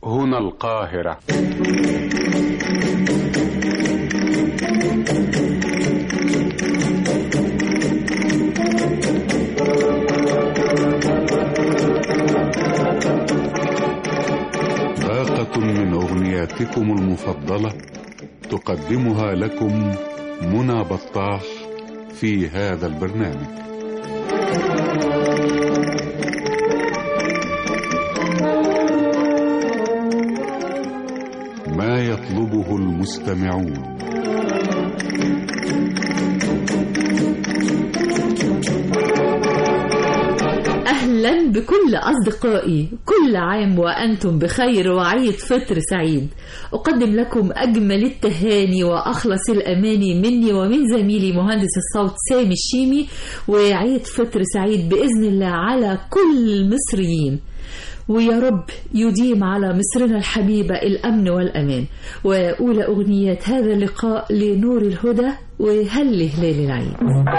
هنا القاهرة باقة من أغنياتكم المفضلة تقدمها لكم منى بطاح في هذا البرنامج ما يطلبه المستمعون أهلا بكل أصدقائي كل عام وأنتم بخير وعيد فطر سعيد أقدم لكم أجمل التهاني وأخلص الأماني مني ومن زميلي مهندس الصوت سامي الشيمي وعيد فطر سعيد بإذن الله على كل المصريين ويا رب يديم على مصرنا الحبيبة الأمن والأمان وأولى أغنيات هذا اللقاء لنور الهدى وهل هلال العيد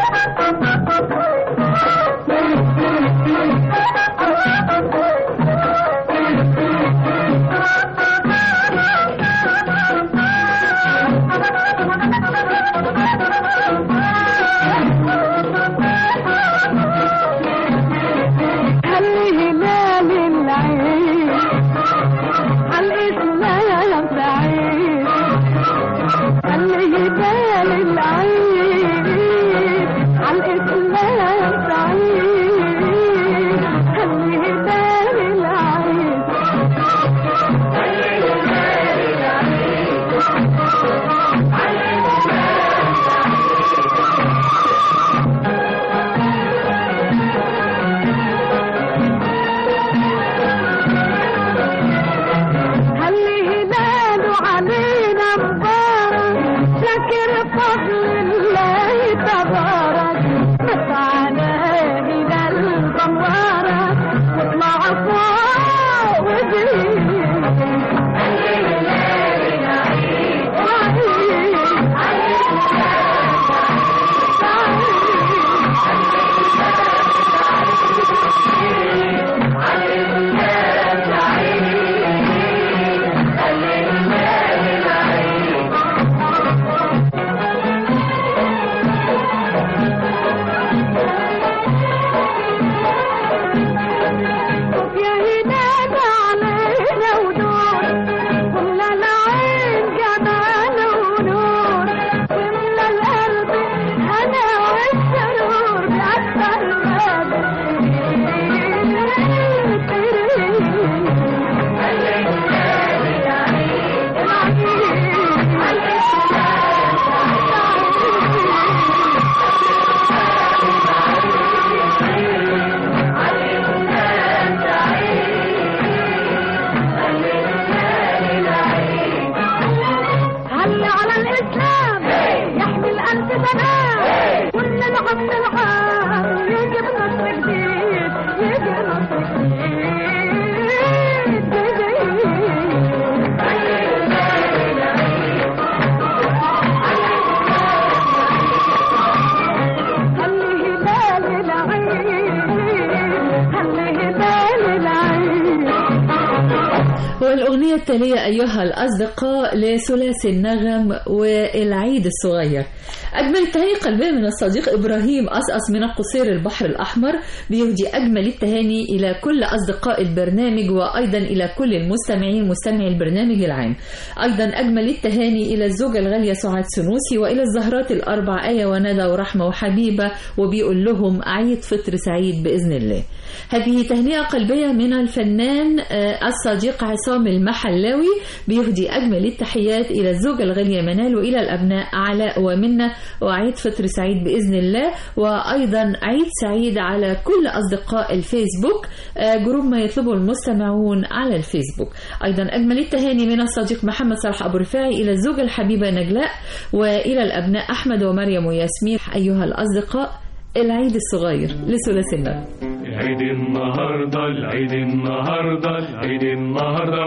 والأغنية التالية أيها الأصدقاء لثلاثي النغم والعيد الصغير أجمل التهاني قلبية من الصديق إبراهيم أسأس من قصير البحر الأحمر بيهدي أجمل التهاني إلى كل أصدقاء البرنامج وأيضا إلى كل المستمعين مستمعي البرنامج العام أيضا أجمل التهاني إلى الزوجة الغالية سعاد سنوسي وإلى الزهرات الأربع آية وندى ورحمة وحبيبة وبيقول لهم عيد فطر سعيد بإذن الله هذه تهنئة قلبية من الفنان الصديق عصام المحلاوي بيهدي أجمل التحيات إلى الزوجة الغالية منال وإلى الأبناء علاء ومنة وعيد فطر سعيد بإذن الله وأيضا عيد سعيد على كل أصدقاء الفيسبوك جروب ما يطلبه المستمعون على الفيسبوك أيضا أجمل التهاني من الصديق محمد صلاح أبو رفاعي إلى الزوجة الحبيبة نجلاء وإلى الأبناء أحمد ومريم وياسمين أيها الأصدقاء العيد الصغير لثلاثي النغم العيد النهاردة العيد النهاردة العيد النهاردة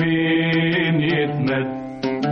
ويومين يتمد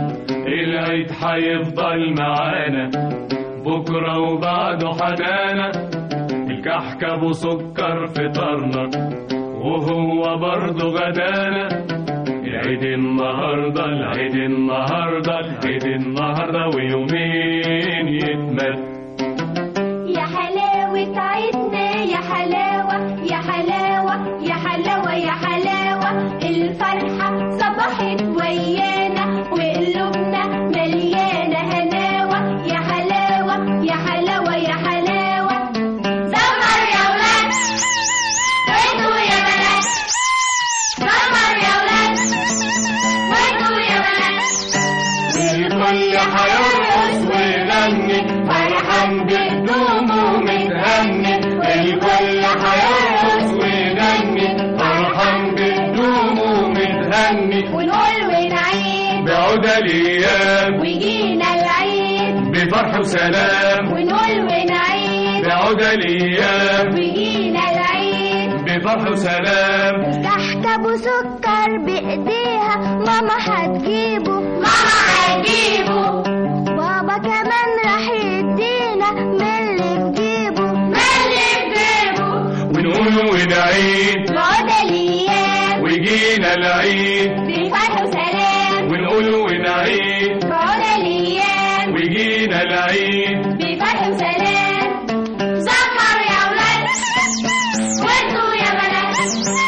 العيد هيفضل معانا بكرة وبعده حنانا الكحك ابو سكر فطرنا وهو برضه غدانا العيد العيد النهاردة العيد النهاردة العيد النهاردة ويومين يتمد يا حلاوة عيدنا يا حلاوة يا حلاوة يا حلاوة يا حلاوة الفرحة صبحت ويانا وقلوبنا مليانة هناوة يا حلاوة يا حلاوة يا حلاوة زمر يا ولاد وانتوا يا بنات زمر يا ولاد وانتوا يا بنات الكل هيرقص ويغني فرحان بهدومه ومتهني الكل هيرقص ويغني فرحان بهدومه ومتهني ونقول ونعيد بعود الايام ويجينا العيد بفرح وسلام ونقول ونعيد بعود الايام ويجينا العيد بفرح وسلام تحت ابو سكر بايديها ماما هتجيبه ماما هتجيبه بابا كمان راح يدينا من اللي في جيبه من اللي في جيبه ونقول ونعيد بعد الايام ويجينا العيد بفرح وسلام ونقول ونعيد بعد الايام ويجينا العيد بفرح وسلام زمر يا ولاد وانتوا يا بنات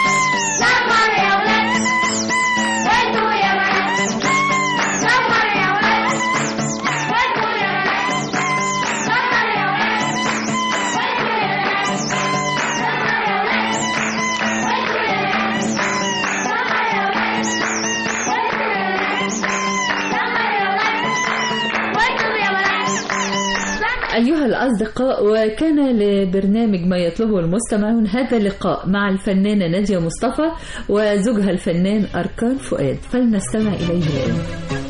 زمر يا ولاد وانتوا يا بنات زمر يا ولاد وانتوا يا بنات زمر يا ولاد وانتوا يا بنات زمر يا ولاد وانتوا يا بنات زمر يا ولاد وانتوا يا بنات زمر يا ولاد وانتوا يا بنات أيها الأصدقاء وكان لبرنامج ما يطلبه المستمعون هذا اللقاء مع الفنانة نادية مصطفى وزوجها الفنان أركان فؤاد فلنستمع إليه الآن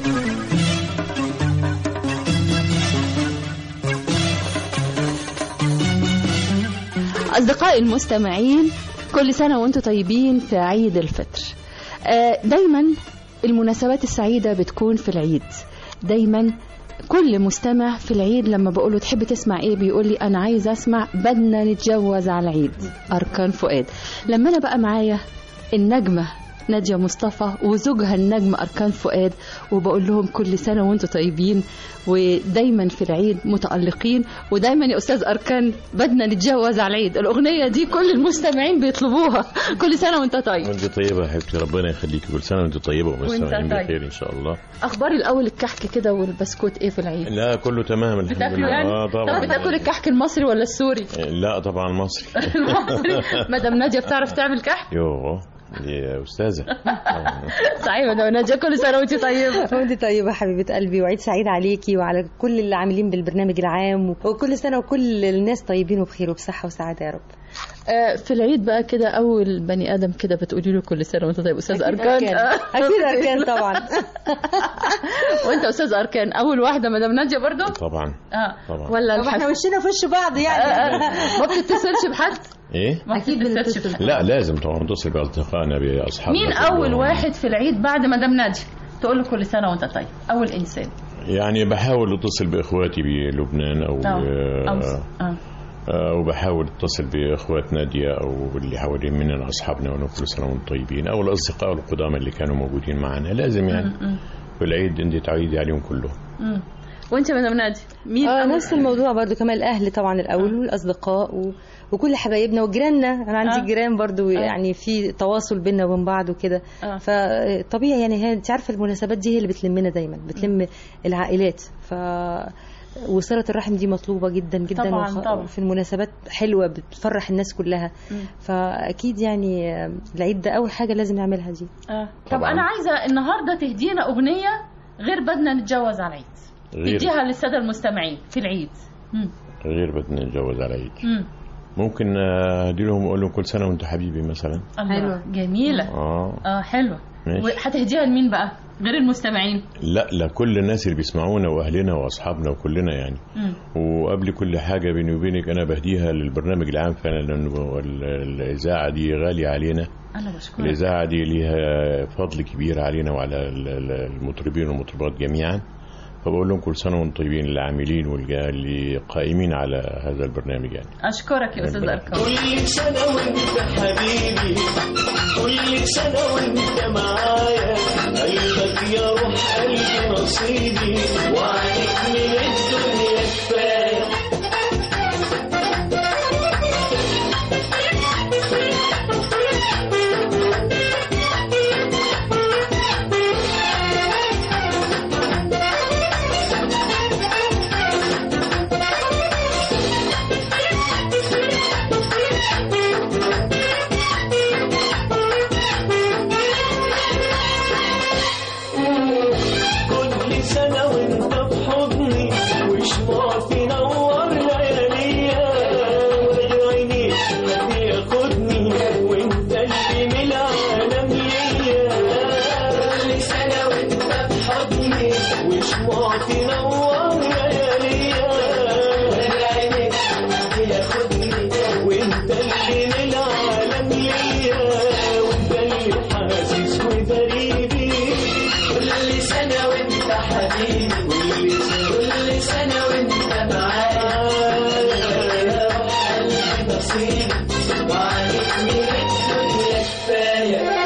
أصدقائي المستمعين كل سنة وأنتم طيبين في عيد الفطر آه، دايما المناسبات السعيدة بتكون في العيد دايما كل مستمع في العيد لما بقوله تحب تسمع ايه بيقول لي انا عايز اسمع بدنا نتجوز على العيد اركان فؤاد لما انا بقى معايا النجمة نادية مصطفى وزوجها النجم أركان فؤاد وبقول لهم كل سنة وانتم طيبين ودايما في العيد متألقين ودايما يا أستاذ أركان بدنا نتجوز على العيد الأغنية دي كل المستمعين بيطلبوها كل سنة وانت طيب وانت طيبة يا حبيبتي ربنا يخليكي كل سنة وانت طيبة ومستمعين طيب. بخير ان شاء الله أخبار الأول الكحك كده والبسكوت إيه في العيد لا كله تمام الحمد بتاكلوا لله يعني اه طب طبعا بتاكل الكحك المصري ولا السوري لا طبعا مصري المصري مدام نادية بتعرف تعمل كحك يوه دي استاذة صحيح مدام نادية كل سنة وانت طيبة وانت طيبة حبيبة قلبي وعيد سعيد عليكي وعلى كل اللي عاملين بالبرنامج العام وكل سنة وكل الناس طيبين وبخير وبصحة وسعادة يا رب آه، في العيد بقى كده اول بني ادم كده بتقولي له كل سنه وانت طيب استاذ أكيد اركان آه. أكيد أركان طبعا وانت استاذ اركان اول واحده مدام ناديه برضو طبعا اه طبعا. ولا طب احنا الحف... وشنا في وش بعض يعني ما بتتصلش بحد ايه ما أكيد بتتصلش بنتصل. بحد لا لازم طبعا نتصل باصدقائنا باصحابنا مين كلهم. اول واحد في العيد بعد مدام ناديه تقول له كل سنه وانت طيب اول انسان يعني بحاول اتصل باخواتي بلبنان او اه آه، أو- اه آه، وبحاول اتصل باخوات ناديه او اللي حوالين مننا اصحابنا ونقول كل سنه وانتم طيبين او الاصدقاء القدامى اللي كانوا موجودين معنا لازم يعني في العيد انت تعيدي عليهم كلهم مم. وانت يا مدام ناديه مين اه أول نفس الموضوع برضو كمان الاهل طبعا الاول والاصدقاء و... وكل حبايبنا وجيراننا انا عندي آه. جيران برضو يعني في تواصل بينا وبين بعض وكده آه. فطبيعي يعني هي انت عارفه المناسبات دي هي اللي بتلمنا دايما بتلم العائلات ف وصلة الرحم دي مطلوبة جدا جدا طبعاً، طبعاً. في المناسبات حلوة بتفرح الناس كلها فأكيد يعني العيد ده أول حاجة لازم نعملها دي اه طب طبعاً. انا عايزه النهارده تهدينا اغنيه غير بدنا نتجوز على العيد غير تديها للساده المستمعين في العيد مم. غير بدنا نتجوز على العيد مم. ممكن آه، ادي لهم اقول لهم كل سنه وانت حبيبي مثلا الله حلوة. جميله اه اه حلوه ماشي. وهتهديها لمين بقى غير المستمعين لا لكل الناس اللي بيسمعونا واهلنا واصحابنا وكلنا يعني مم. وقبل كل حاجه بيني وبينك انا بهديها للبرنامج العام فعلا لانه ال- الاذاعه دي غاليه علينا انا بشكرك الاذاعه دي ليها فضل كبير علينا وعلى ال- ال- المطربين والمطربات جميعا فبقول لهم كل سنه وانتم طيبين العاملين والجا- اللي قائمين على هذا البرنامج يعني اشكرك يا استاذ ربنا اركان كل سنة وانت حبيبي كل سنة وانت معايا نصيبي وعليك من الدنيا كفاية كل سنة وانت في حضني وشموعك تنور لياليا وغير عينيك حد ياخدني وانت اللي من العالم ليا كل سنة وانت في حضني وشموعك تنور لياليا وغير عينيك حد ياخدني وانت اللي من العالم ليا وانت اللي حاسس وغريبي كل سنة وانت حبيبي كل سنة كل سنة وانت معايا يا روح قلبي نصيبي وعليك من الدنيا كفاية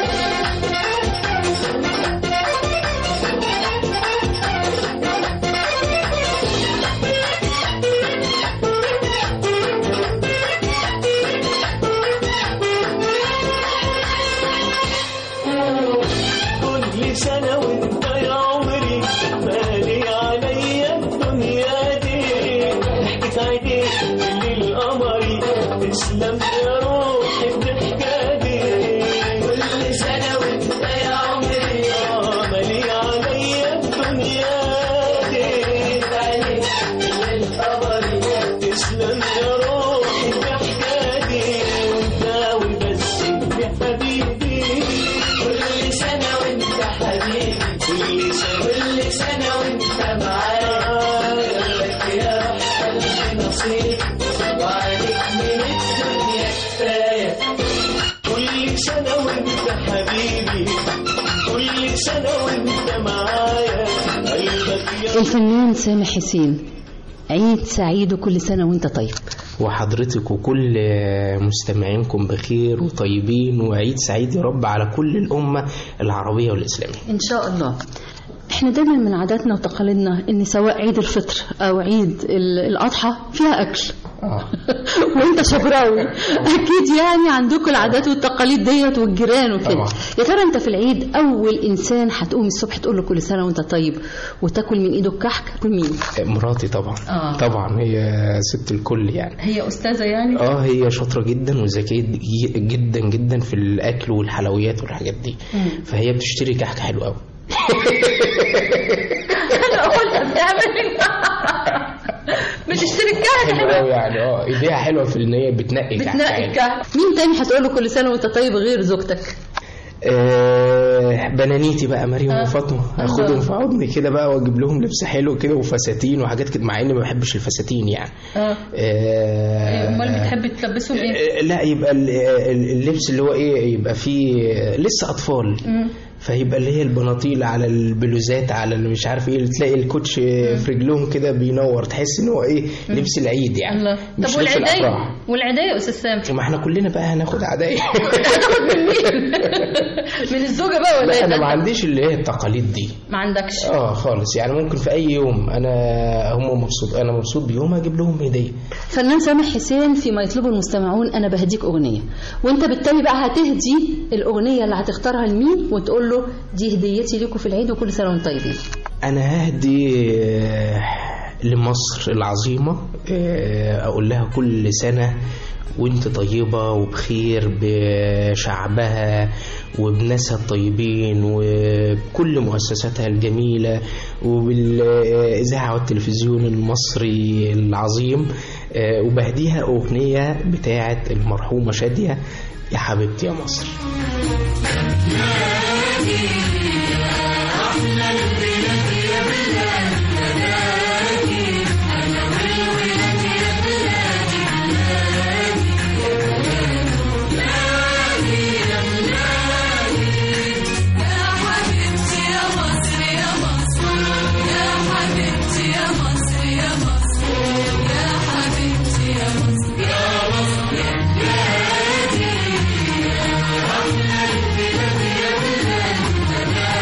كل سنة وانت يا عمري مالي عليا الدنيا دي ضحكت عينيك الليل قمري تسلم يا روحي الضحكة دي كل سنة وانت يا عمري آه مالي عليا الدنيا دي ضحكت عينيك الليل قمري تسلم يا روحي الضحكة دي وانت وبس انت حبيبي كل سنة وانت حبيبي كل سنة كل سنة وانت معايا لك يا روح قلبي نصيب وعليك من الدنيا كفاية كل سنة وانت حبيبي كل سنة وانت معايا قلبك يا الفنان سامح حسين عيد سعيد وكل سنة وانت طيب وحضرتك وكل مستمعينكم بخير وطيبين وعيد سعيد يا رب على كل الأمة العربية والإسلامية إن شاء الله احنا دايما من عاداتنا وتقاليدنا ان سواء عيد الفطر او عيد ال- الاضحى فيها اكل وانت شبراوي اكيد يعني عندكم العادات والتقاليد ديت والجيران وكده طبعا. يا ترى انت في العيد اول انسان هتقوم الصبح تقول له كل سنه وانت طيب وتاكل من ايده الكحك تكون مين مراتي طبعا آه. طبعا هي ست الكل يعني هي استاذه يعني اه هي شاطرة جدا وذكية ج- جدا جدا في الأكل والحلويات والحاجات دي فهي بتشتري كحك حلو قوي انا قلت بتعمل بتشتري الكحك حلو قوي يعني اه ايديها حلوة في ان هي بتنقي كحك بتنقي حلو. الكحك مين تاني هتقول له كل سنه وانت طيب غير زوجتك آه بنانيتي بقى مريم وفاطمه اخدهم في حضني كده بقى واجيب لهم لبس حلو كده وفساتين وحاجات كده مع اني ما بحبش الفساتين يعني اه آه امال بتحب تلبسهم ايه آه، لا يبقى ال- ال- اللبس اللي هو ايه يبقى فيه لسه اطفال فيبقى اللي هي البناطيل على البلوزات على اللي مش عارف ايه تلاقي الكوتش في رجلهم كده بينور تحس ان هو ايه لبس العيد يعني الله مش طب لبس والعيدية الافراح والعيدية يا استاذ سامح ما احنا كلنا بقى هناخد عدايا هتاخد من مين من الزوجه بقى ولا لا إيه؟ انا ما عنديش اللي هي التقاليد دي ما عندكش اه خالص يعني ممكن في اي يوم انا هم مبسوط انا مبسوط بيهم اجيب لهم هديه فنان سامح حسين فيما يطلبه المستمعون انا بهديك اغنيه وانت بالتالي بقى هتهدي الاغنيه اللي هتختارها لمين وتقول له دي هديتي ليكم في العيد وكل سنه وانتم طيبين انا ههدي آه، لمصر العظيمه آه، اقول لها كل سنه وانت طيبة وبخير بشعبها وبناسها الطيبين وبكل مؤسساتها الجميلة وبالإذاعة والتلفزيون المصري العظيم آه، وبهديها أغنية بتاعة المرحومة شادية يا حبيبتي يا مصر يا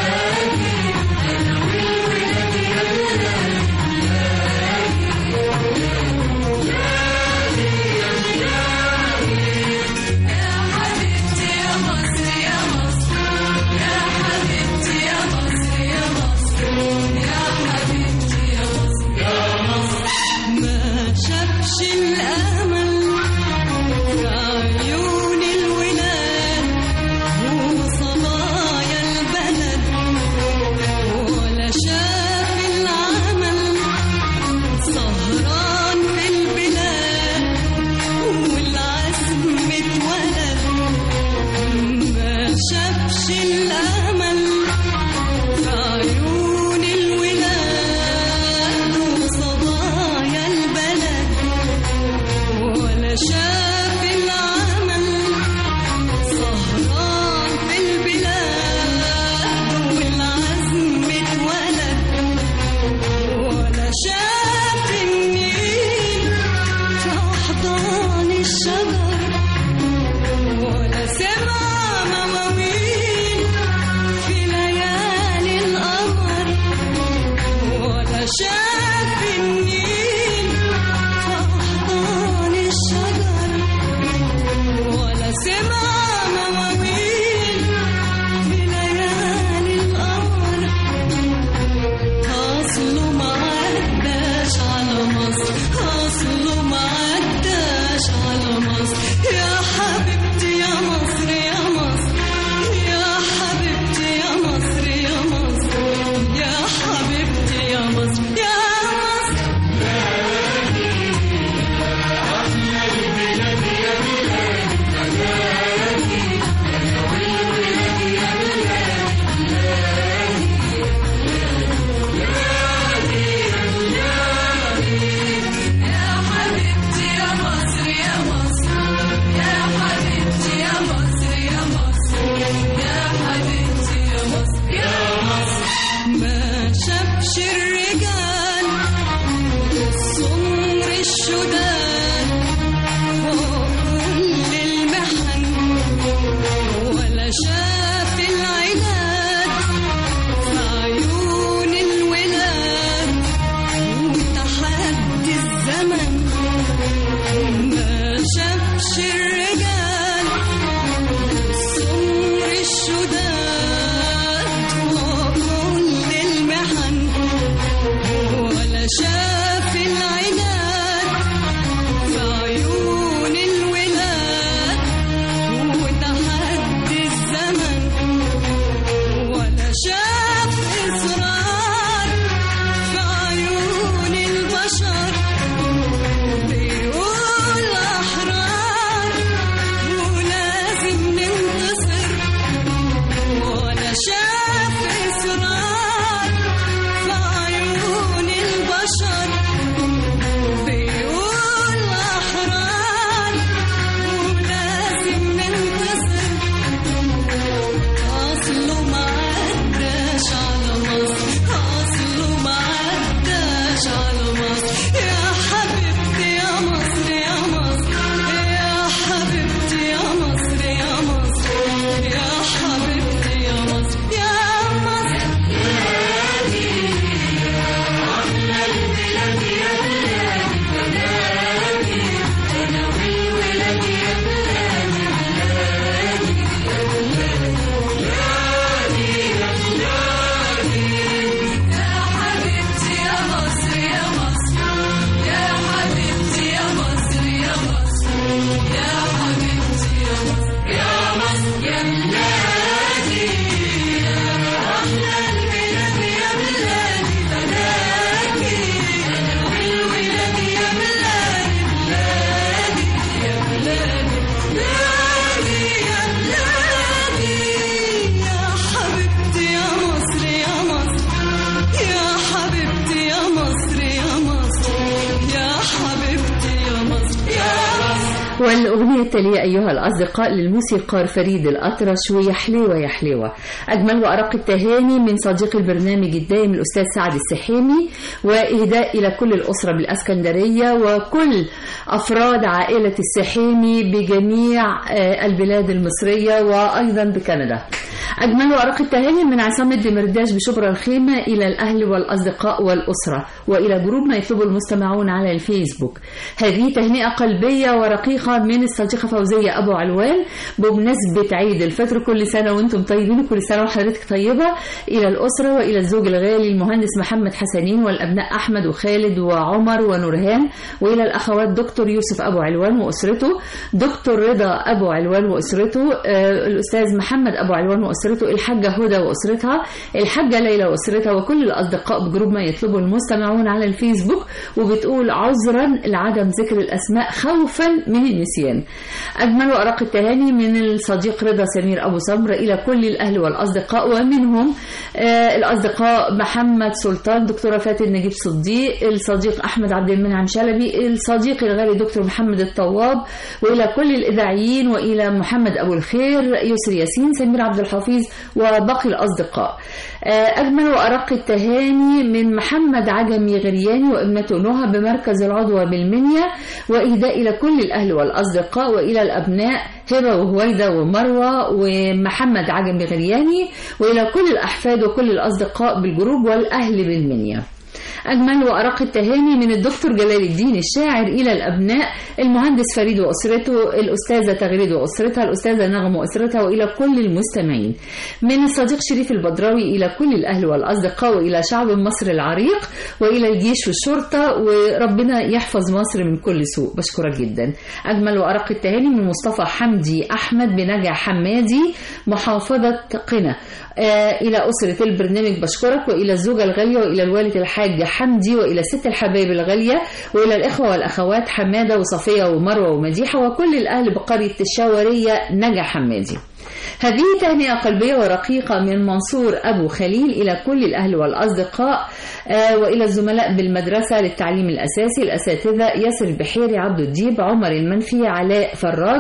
الأغنية التالية أيها الأصدقاء للموسيقار فريد الأطرش ويا حليوة يا حليوة أجمل وأرق التهاني من صديق البرنامج الدائم الأستاذ سعد السحيمي وإهداء إلى كل الأسرة بالأسكندرية وكل أفراد عائلة السحيمي بجميع آه، البلاد المصرية وأيضا بكندا أجمل وأرق التهاني من عصام الدمرداش بشبرا الخيمة إلى الأهل والأصدقاء والأسرة وإلى جروب ما يطلبه المستمعون على الفيسبوك هذه تهنئة قلبية ورقيقة من الصديقة فوزية أبو علوان بمناسبة عيد الفطر كل سنة وأنتم طيبين وكل سنة وحضرتك طيبة إلى الأسرة وإلى الزوج الغالي المهندس محمد حسنين والأبناء أحمد وخالد وعمر ونورهان وإلى الأخوات دكتور يوسف أبو علوان وأسرته دكتور رضا أبو علوان وأسرته آه، الأستاذ محمد أبو علوان وأسرته الحاجة هدى وأسرتها الحاجة ليلى وأسرتها وكل الأصدقاء بجروب ما يطلبه المستمعون على الفيسبوك وبتقول عذرا لعدم ذكر الأسماء خوفا من النسيان أجمل وأرق التهاني من الصديق رضا سمير أبو سمر إلى كل الأهل والأصدقاء ومنهم آه، الأصدقاء محمد سلطان دكتورة فاتن نجيب صديق الصديق أحمد عبد المنعم شلبي الصديق الغالي دكتور محمد الطواب وإلى كل الإذاعيين وإلى محمد أبو الخير يسر ياسين سمير عبد الحفيظ وباقي الأصدقاء آه، أجمل وأرق التهاني من محمد عجمي غرياني وابنته نهى بمركز العضوة بالمنيا وإهداء إلى كل الأهل والأصدقاء وإلى الأبناء هبة وهويدة ومروة ومحمد عجمي غرياني وإلى كل الأحفاد وكل الأصدقاء بالجروب والأهل بالمنيا أجمل وأرق التهاني من الدكتور جلال الدين الشاعر إلى الأبناء المهندس فريد وأسرته الأستاذة تغريد وأسرتها الأستاذة نغم وأسرتها وإلى كل المستمعين من الصديق شريف البدراوي إلى كل الأهل والأصدقاء وإلى شعب مصر العريق وإلى الجيش والشرطة وربنا يحفظ مصر من كل سوء بشكرك جدا أجمل وأرق التهاني من مصطفى حمدي أحمد بنجع حمادي محافظة قنا آه، إلى أسرة البرنامج بشكرك وإلى الزوجة الغالية وإلى الوالد الحاج حمدي وإلى الست الحبايب الغالية وإلى الإخوة والأخوات حمادة وصفية ومروة ومديحة وكل الأهل بقرية الشاورية نجا حمادي هذه تهنئة قلبية ورقيقة من منصور أبو خليل إلى كل الأهل والأصدقاء آه، وإلى الزملاء بالمدرسة للتعليم الأساسي الأساتذة ياسر البحيري عبد الديب عمر المنفي علاء فراج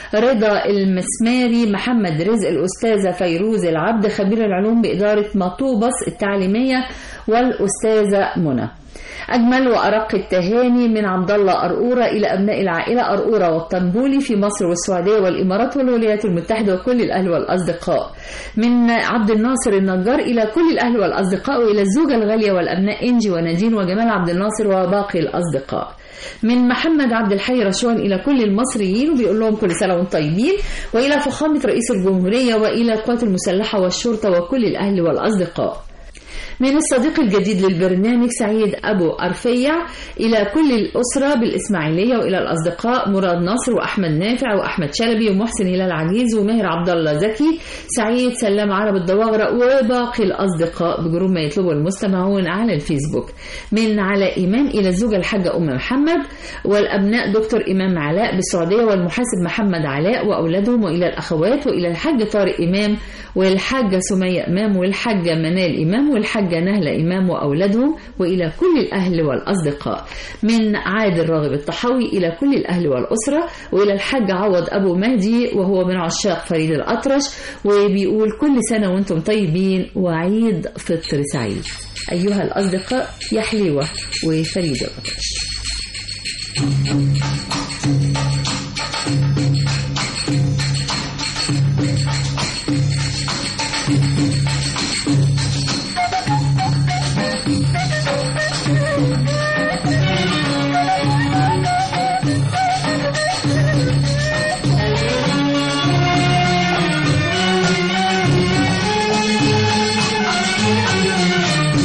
رضا المسماري محمد رزق الأستاذة فيروز العبد خبير العلوم بإدارة مطوبس التعليمية والأستاذة منى أجمل وأرق التهاني من عبد الله أرقورة إلى أبناء العائلة أرقورة والطنبولي في مصر والسعودية والإمارات والولايات المتحدة وكل الأهل والأصدقاء من عبد الناصر النجار إلى كل الأهل والأصدقاء وإلى الزوجة الغالية والأبناء إنجي ونادين وجمال عبد الناصر وباقي الأصدقاء من محمد عبد الحي رشوان إلى كل المصريين وبيقول لهم كل سنة وانتم طيبين وإلى فخامة رئيس الجمهورية وإلى القوات المسلحة والشرطة وكل الأهل والأصدقاء من الصديق الجديد للبرنامج سعيد أبو أرفيع إلى كل الأسرة بالإسماعيلية وإلى الأصدقاء مراد نصر وأحمد نافع وأحمد شلبي ومحسن هلال عزيز وماهر عبد الله زكي سعيد سلام عرب الضواغرة وباقي الأصدقاء بجروب ما يطلبه المستمعون على الفيسبوك من علاء إمام إلى الزوجة الحاجة أم محمد والأبناء دكتور إمام علاء بالسعودية والمحاسب محمد علاء وأولادهم وإلى الأخوات وإلى الحاج طارق إمام والحاجة سمية إمام والحاجة منال إمام والحاجة نهلة إمام وأولادهم وإلى كل الأهل والأصدقاء من عادل راغب الطحاوي إلى كل الأهل والأسرة وإلى الحاج عوض أبو مهدي وهو من عشاق فريد الأطرش وبيقول كل سنة وأنتم طيبين وعيد فطر سعيد أيها الأصدقاء يا حليوة وفريد الأطرش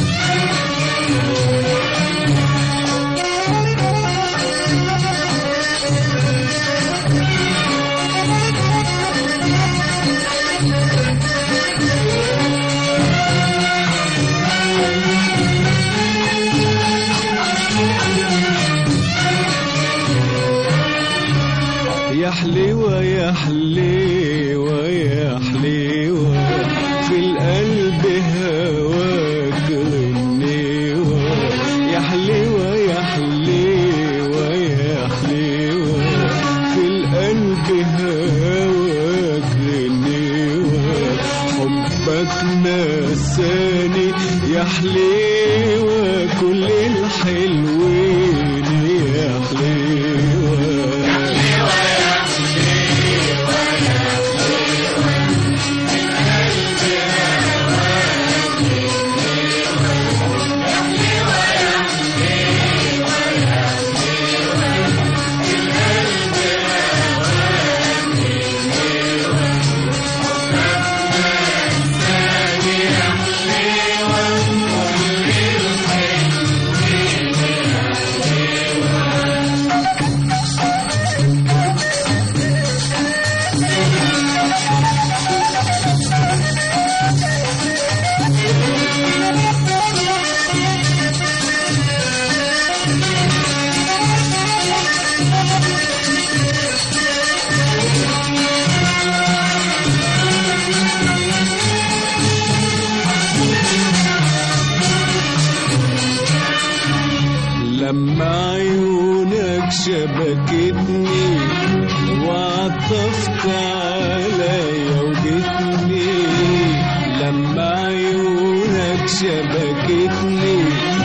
Thank you. يا حليوة كل الحلوين يا حليوة لما عيونك شبكتني وعطفت عليا وجتني لما عيونك شبكتني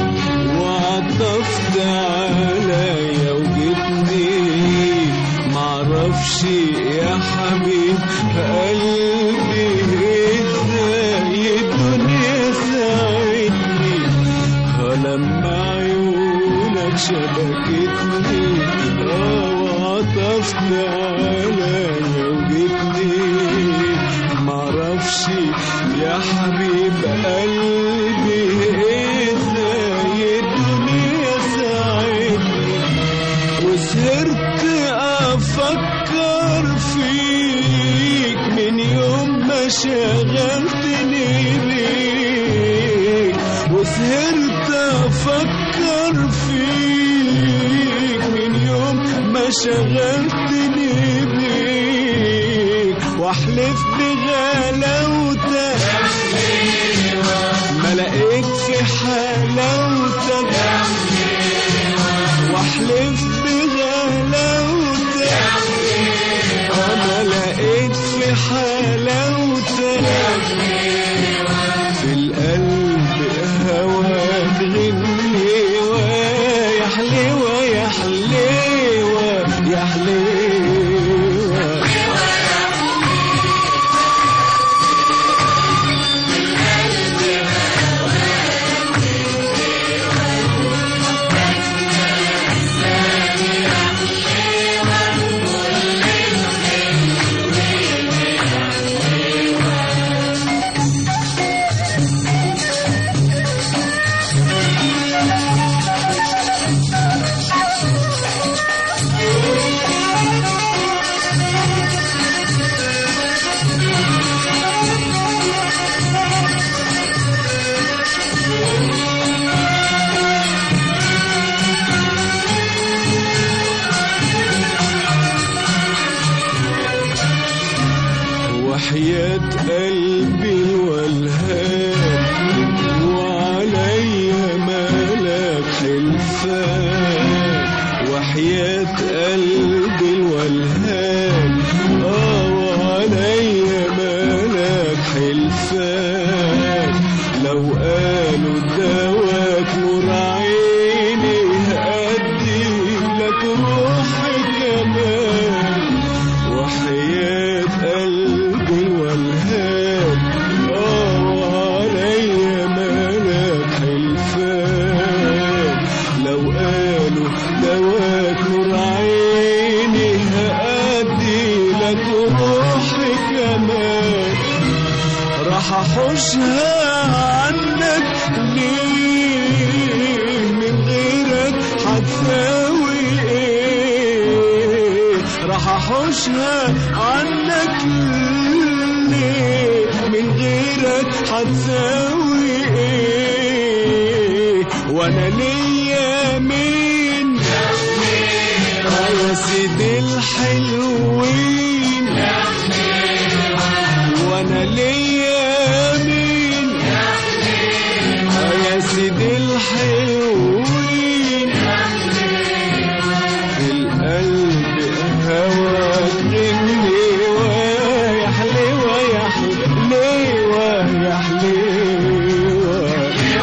وعطفت عليا وجتني معرفش يا حبيب قلبي ازاي الدنيا ساعدني لما عيونك شبكتني اه وعطفت عليا وجبتني معرفش يا حبيب قلبي ازاي الدنيا ساعدني وسهرت افكر فيك من يوم ما شغلتني بيك وسهرت افكر فيك من يوم ما شغلتني بيك واحلف بغلاوتك ما لقيت في حلاوتك واحلف بغلاوتك انا لقيت في حلاوتك في القلب هواك غنيوة يا حليوة يا حليوة يا حليوة وحياة قلبي الولهان وعليا مالك حلفان وحياة قلبي الولهان اه وعليا مالك حلفان لو قالوا دواك نور عيني هأدي لك روحي كمان وحياة قلبي الولهان اه وعليا مالك حلفان لو قالوا دواك نور عيني هأدي لك روحي كمان راح احوشها عنك ليه من غيرك هتساوي ايه راح احوشها عنك ليه من غيرك هتساوي ايه وانا ليا مين آه يا سيدي الحلوين وانا ليا مين آه يا سيدي الحلوين في القلب هواك غنيوة يا حليوة يا حليوة يا حليوة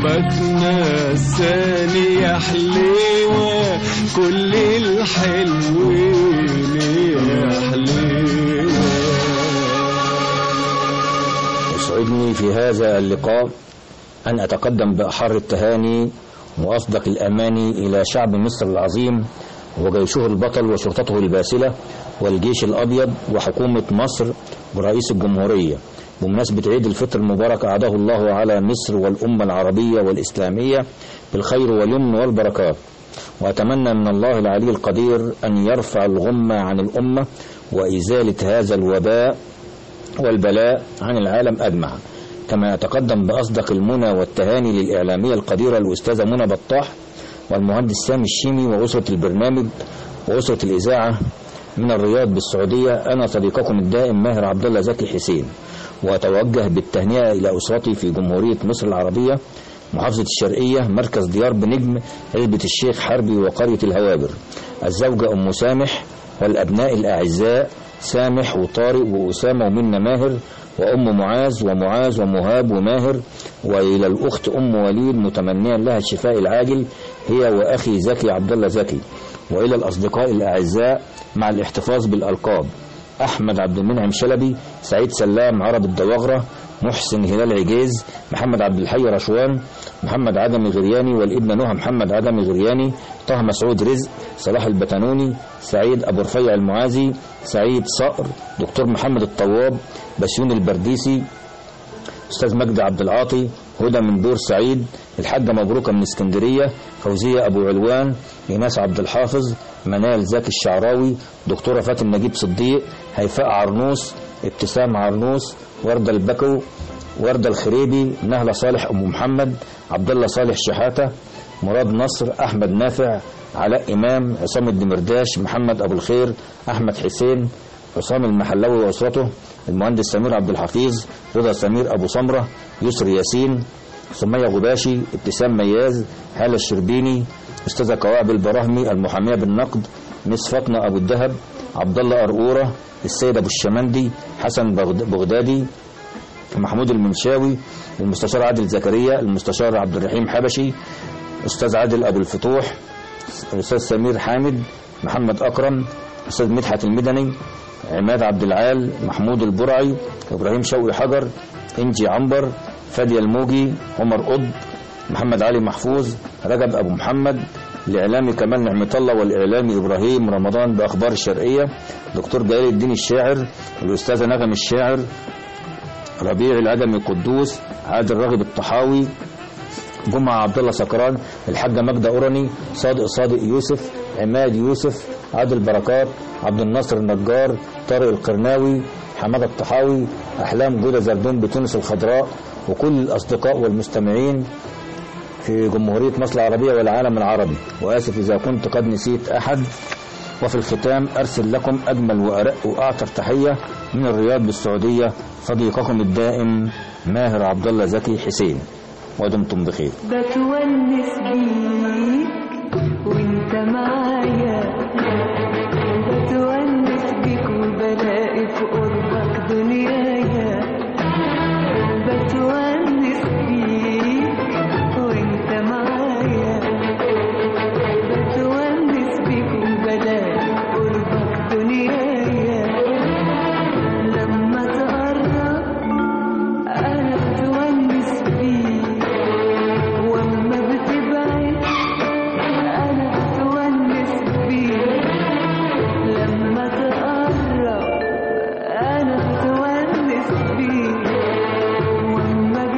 حبك نساني يا حليوة كل الحلوين يا حليوة يسعدني في هذا اللقاء أن أتقدم بأحر التهاني وأصدق الأماني إلى شعب مصر العظيم وجيشه البطل وشرطته الباسلة والجيش الأبيض وحكومة مصر ورئيس الجمهورية بمناسبة عيد الفطر المبارك أعاده الله على مصر والأمة العربية والإسلامية بالخير واليمن والبركات وأتمنى من الله العلي القدير أن يرفع الغمة عن الأمة وإزالة هذا الوباء والبلاء عن العالم أجمع كما أتقدم بأصدق المنى والتهاني للإعلامية القديرة الأستاذة منى بطاح والمهندس سامي الشيمي وأسرة البرنامج وأسرة الإذاعة من الرياض بالسعودية أنا صديقكم الدائم ماهر عبد الله زكي حسين وأتوجه بالتهنئة إلى أسرتي في جمهورية مصر العربية محافظة الشرقية مركز ديار بنجم علبة الشيخ حربي وقرية الهوابر الزوجة أم سامح والأبناء الأعزاء سامح وطارق وأسامة ومنى ماهر وأم معاذ ومعاذ ومهاب وماهر وإلى الأخت أم وليد متمنيا لها الشفاء العاجل هي وأخي زكي عبد الله زكي وإلى الأصدقاء الأعزاء مع الاحتفاظ بالألقاب أحمد عبد المنعم شلبي سعيد سلام عرب الدواغرة محسن هلال عجيز محمد عبد الحي رشوان محمد عدمي غرياني والابن نهى محمد عدمي غرياني طه مسعود رزق صلاح البتنوني سعيد أبو رفيع المعازي سعيد صقر دكتور محمد الطواب بسيون البرديسي أستاذ مجدي عبد العاطي هدى من بور سعيد الحاجة مبروكة من اسكندرية فوزية أبو علوان إيناس عبد الحافظ منال زكي الشعراوي دكتورة فاتن نجيب صديق هيفاء عرنوس ابتسام عرنوس وردة البكو وردة الخريبي نهلة صالح أم محمد عبد الله صالح شحاتة مراد نصر أحمد نافع علاء إمام عصام الدمرداش محمد أبو الخير أحمد حسين عصام المحلوي وأسرته المهندس سمير عبد الحفيظ رضا سمير أبو سمرة يسر ياسين سمية غباشي ابتسام مياز هالة الشربيني أستاذة كواعب البراهمي المحامية بالنقد مس فاطمة أبو الدهب عبد الله أرقورة السيد أبو الشمندي حسن بغد- بغدادي محمود المنشاوي المستشار عادل زكريا المستشار عبد الرحيم حبشي أستاذ عادل أبو الفتوح الأستاذ سمير حامد محمد أكرم أستاذ مدحت المدني عماد عبد العال محمود البرعي إبراهيم شوقي حجر إنجي عنبر فادية الموجي عمر قطب محمد علي محفوظ رجب أبو محمد الإعلامي كمال نعمة الله والإعلامي إبراهيم رمضان بأخبار الشرقية دكتور جلال الدين الشاعر الأستاذة نغم الشاعر ربيع الأدمي قدوس عادل راغب الطحاوي جمعة عبد الله سكران الحاجة ماجدة أوراني صادق صادق يوسف عماد يوسف عادل بركات عبد الناصر النجار طارق القرناوي حمادة الطحاوي أحلام جودة زردون بتونس الخضراء وكل الأصدقاء والمستمعين في جمهورية مصر العربية والعالم العربي وآسف إذا كنت قد نسيت أحد وفي الختام أرسل لكم أجمل وأرق وأعطر تحية من الرياض بالسعودية صديقكم الدائم ماهر عبد الله زكي حسين ودمتم بخير بتونس بيك وانت معايا بتونس بيك وبلاقي في قربك دنيايا بتونس بيك وانت معايا بتونس بيك وبلاقي في قربك دنيايا لما تقرب انا بتونس بيك واما بتبعد انا بتونس بيك لما تقرب انا بتونس بيك واما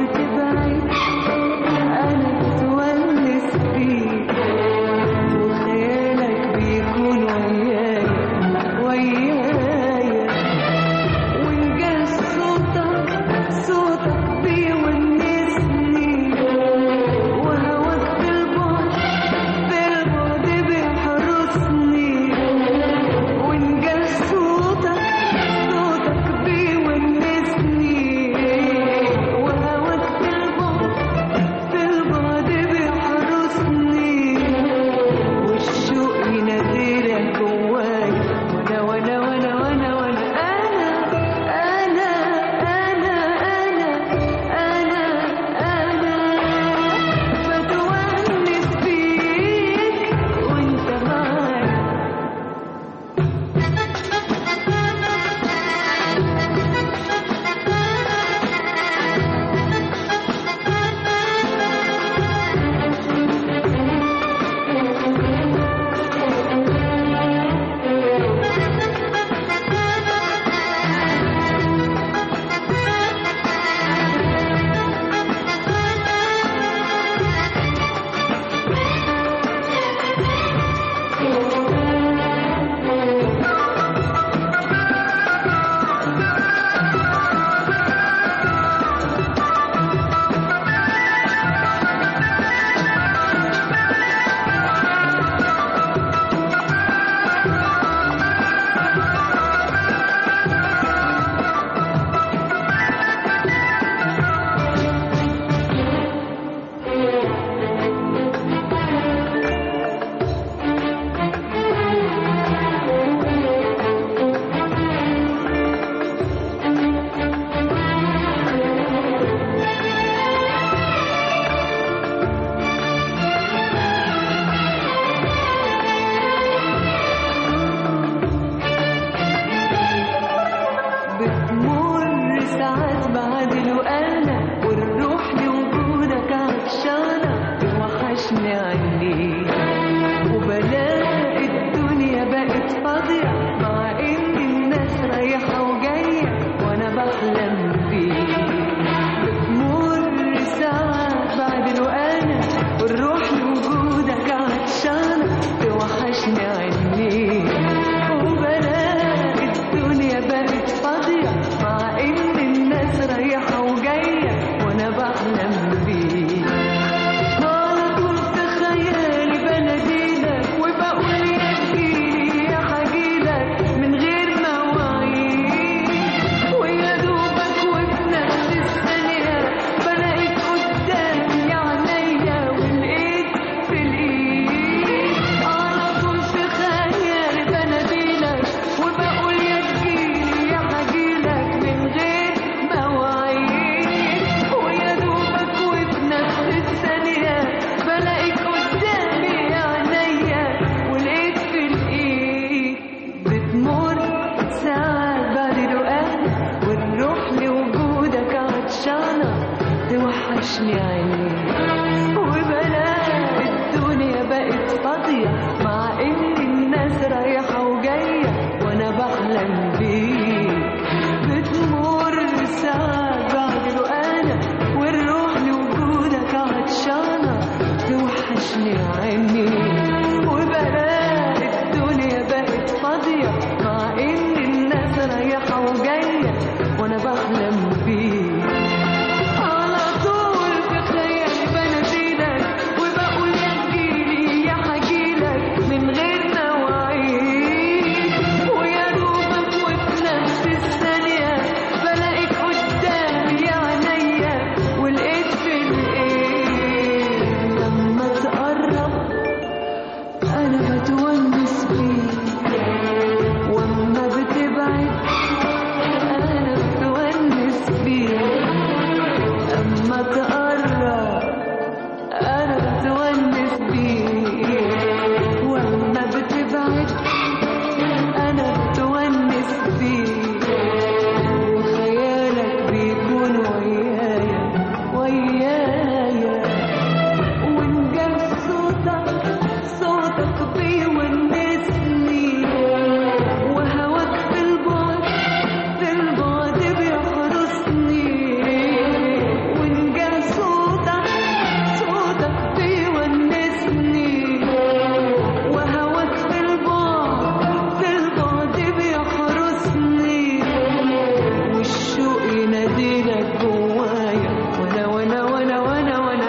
توحشني عينيك وبلاقي الدنيا بقت فاضية مع إن الناس رايحة وجاية وأنا بحلم بيك بتمر ساعات بعد أنا والروح لوجودك عطشانة توحشني عينيك وبلاقي الدنيا بقت فاضية مع إن الناس رايحة وجاية وأنا بحلم بيك على طول في خيالي بناديلك وبقول يا تجيلي يا حجيلك من غير مواعيد ويا دوبك وفي نفس الثانية بلاقيك قدامي يا عينيا ولقيت في الايه لما تقرب انا بتونس بيك واما بتبعد انا بتونس بيك اما تقرب انا بتونس بيك واما بتبعد انا بتونس بيك وخيالك بيكون ويايا ويايا وإن جاب صوتك صوتك بيونسني وهواك في البعد في البعد بيحرسني وإن جاب صوتك صوتك بيونسني وهواك في البعد في البعد بيحرسني والشوق يناديلك جوايا وانا وانا وانا وانا وانا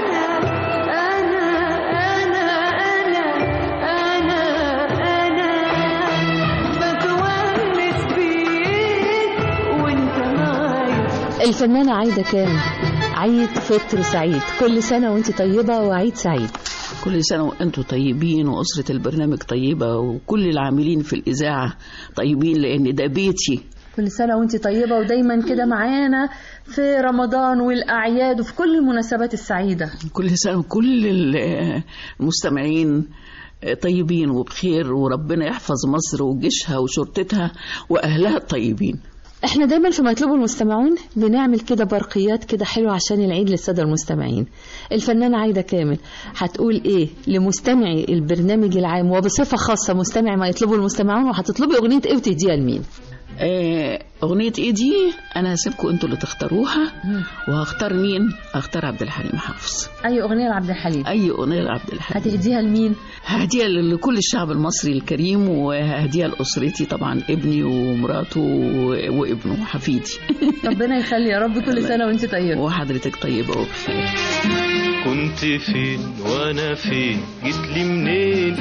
انا انا انا انا انا انا بتونس بيك وانت معايا الفنانة عايدة كامل عيد فطر سعيد كل سنة وانت طيبة وعيد سعيد كل سنة وأنتم طيبين وأسرة البرنامج طيبة وكل العاملين في الإذاعة طيبين لأن ده بيتي كل سنة وانت طيبة ودايما كده معانا في رمضان والأعياد وفي كل المناسبات السعيدة كل سنة وكل المستمعين طيبين وبخير وربنا يحفظ مصر وجيشها وشرطتها وأهلها الطيبين احنا دايما في مطلوب المستمعون بنعمل كده برقيات كده حلوة عشان العيد للسادة المستمعين الفنانة عايدة كامل هتقول ايه لمستمعي البرنامج العام وبصفة خاصة مستمع ما يطلبه المستمعون وهتطلبي اغنية ايه وتديها لمين آه، أغنية إيه دي أنا هسيبكم أنتوا اللي تختاروها وهختار مين هختار عبد الحليم حافظ اي اغنية لعبد الحليم أي أغنية لعبد الحليم هتهديها لمين هديها لكل الشعب المصري الكريم وهديها لأسرتي طبعا ابني ومراته و- وابنه وحفيدي ربنا يخلي يا رب كل سنة وانت طيبة وحضرتك طيبة وبخير كنت فين وانا فين جيت لي منين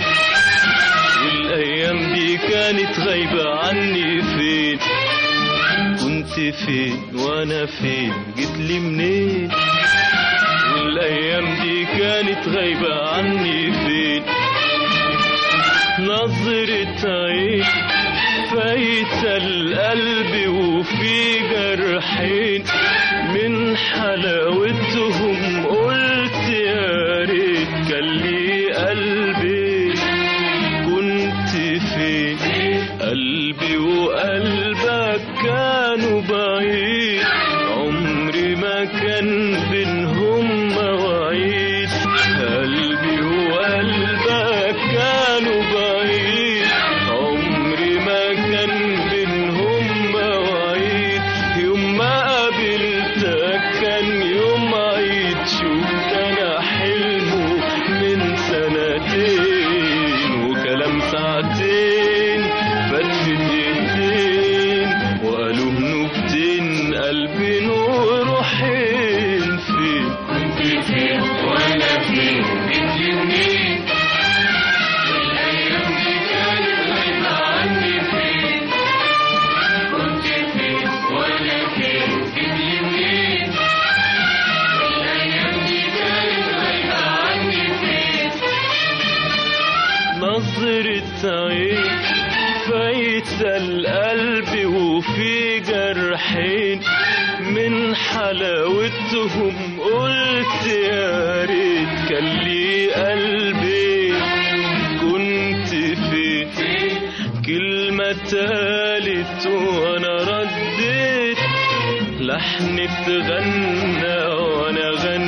والايام دي كانت غايبة عني فين كنت فين وانا فين جيت لي منين والايام دي كانت غايبة عني فين نظرة عين فايتة القلب وفي جرحين من حلاوتهم قلت يا ريت كان لي قلبي كنت فين قلبي وقلبك كانوا بعيد عمري ما كان بينهم مواعيد قلبي وقلبك كانوا بعيد عمري ما كان بينهم مواعيد يوم ما قابلتك كان يوم عيد شفت انا حلمه من سنتين وكلام ساعتين فات في دقيقتين وقالوا نكتين قلبي وروحين فين كنت فين وانا فين جيت لي منين والايام دي كانت غايبه عني فين كنت فين وانا فين جيت لي منين والايام دي كانت غايبه عني فين نظرة عين فايتة القلب وفي جرحين من حلاوتهم قلت يا ريت كان لي قلبي كنت فين كلمة تالت وانا رديت لحن اتغنى وانا غنيت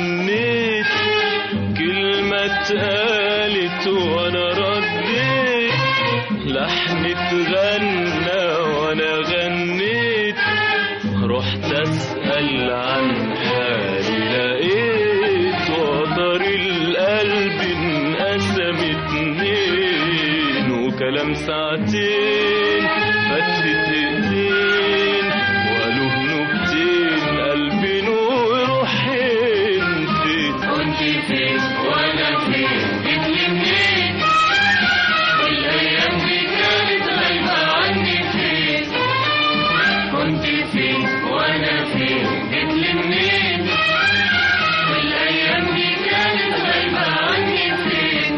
اتقالت وانا رديت لحن اتغنى وانا غنيت رحت اسأل عن حالي لقيت وتر القلب انقسم اتنين وكلام ساعتين فترة ايدين وقالوا نكتين قلبي نور روحين فين كنت فين وانا فين جيت لي منين والايام دي كانت غايبه عني فين كنت فين وانا فين جيت لي منين والايام دي كانت غايبه عني فين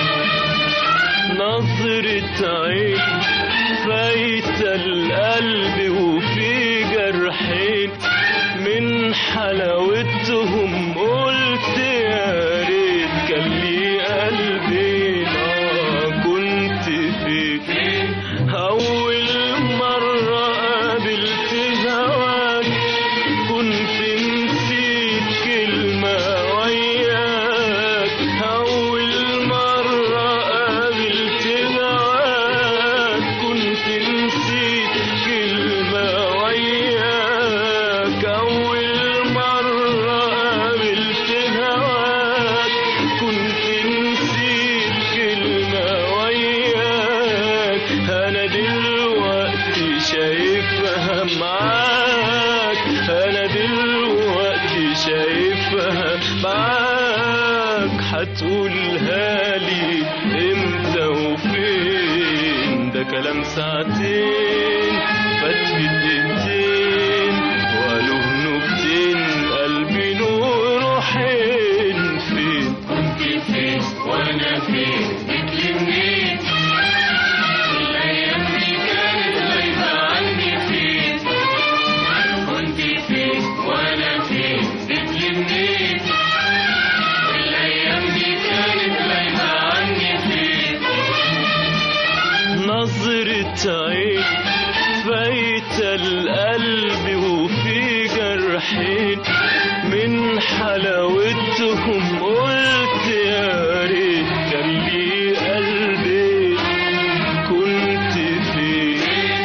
نظرة عين فايتة القلب وفي جرحين من حلاوتهم قلت يا ريت كان لي قلبين آه كنت فين أول مرة قابلت هواك كنت نسيت كلمة وياك أول مرة قابلت هواك كنت نسيت كلمة وياك أول مرة قابلت هواك كنت نسيت كلمة وياك أنا دلوقتي شايفها معاك أنا دلوقتي شايفها معاك هتقولها لي امتى وفين ده كلام ساعتين فات في دقيقتين وقالوا نكتين قلبي نور روحين فين كنت فين وانا فين جيت لي منين الايام دي كانت غايبه عني فين كنت فين وانا فين جيت لي منين الايام دي كانت غايبه عني فين نظرة عين فايتة القلب وفي جرحين من حلاوتهم قلت يا ريت كان لي قلبي كنت فين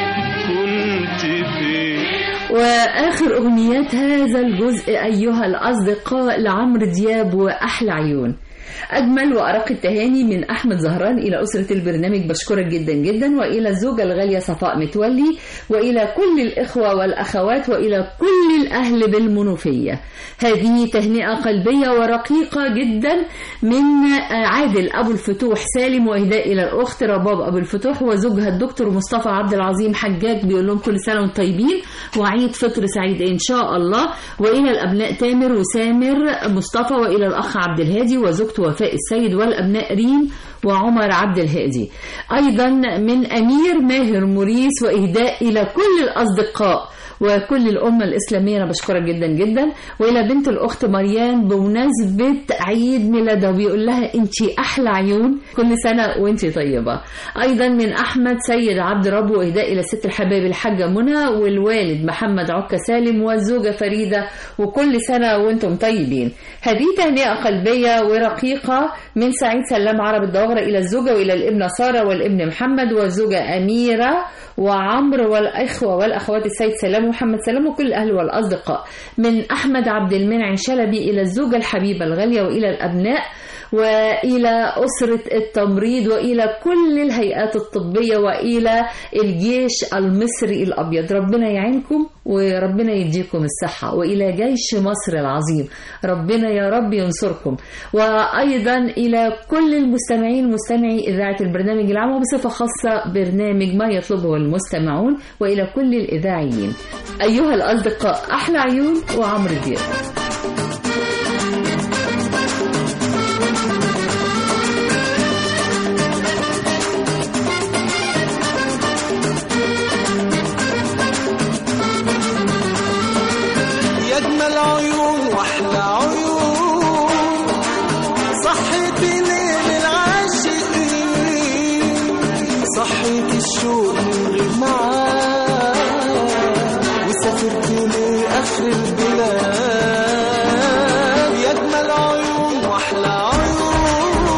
كنت فين وآخر أغنيات هذا الجزء أيها الأصدقاء لعمرو دياب وأحلى عيون أجمل وأرق التهاني من أحمد زهران إلى أسرة البرنامج بشكرك جدا جدا وإلى الزوجة الغالية صفاء متولي وإلى كل الإخوة والأخوات وإلى كل الأهل بالمنوفية هذه تهنئة قلبية ورقيقة جدا من عادل أبو الفتوح سالم وإهداء إلى الأخت رباب أبو الفتوح وزوجها الدكتور مصطفى عبد العظيم حجاج بيقول لهم كل سنة وانتم طيبين وعيد فطر سعيد إن شاء الله وإلى الأبناء تامر وسامر مصطفى وإلى الأخ عبد الهادي وزوجته وفاء السيد والأبناء ريم وعمر عبد الهادي أيضا من أمير ماهر موريس وإهداء إلى كل الأصدقاء وكل الأمة الإسلامية أنا بشكرك جدا جدا وإلى بنت الأخت مريان بمناسبة عيد ميلادها بيقول لها أنت أحلى عيون كل سنة وأنت طيبة أيضا من أحمد سيد عبد رب وإهداء إلى الست الحبايب الحاجة منى والوالد محمد عكا سالم والزوجة فريدة وكل سنة وأنتم طيبين هذه تهنئة قلبية ورقيقة من سعيد سلام عرب الدوغرة إلى الزوجة وإلى الابنة سارة والابن محمد والزوجة أميرة وعمرو والإخوة والأخوات السيد سلام ومحمد سلام وكل الأهل والأصدقاء من أحمد عبد المنعم شلبي إلى الزوجة الحبيبة الغالية وإلى الأبناء وإلى أسرة التمريض وإلى كل الهيئات الطبية وإلى الجيش المصري الأبيض ربنا يعينكم وربنا يديكم الصحة وإلى جيش مصر العظيم ربنا يا رب ينصركم وأيضا إلى كل المستمعين مستمعي إذاعة البرنامج العام وبصفة خاصة برنامج ما يطلبه المستمعون وإلى كل الإذاعيين أيها الأصدقاء أحلى عيون وعمرو دياب يا اجمل عيون واحلى عيون صحيت ليل العاشقين صحيت الشوق من غير معاد وسافرت لاخر البلاد يا اجمل عيون واحلى عيون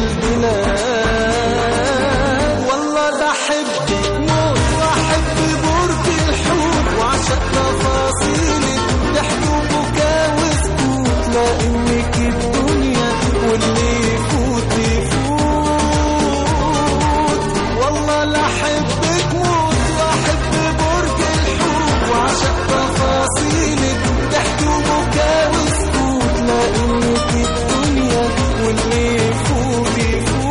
البلاد والله بحبك موت واحب برج الحوت وعشق تفاصيلك ضحك وبكاء وسكوت لانك الدنيا واللي يفوت يفوت والله لا احبك موت واحب برج الحوت وعشق تفاصيلك ضحك وبكاء وسكوت لانك الدنيا واللي يفوت يفوت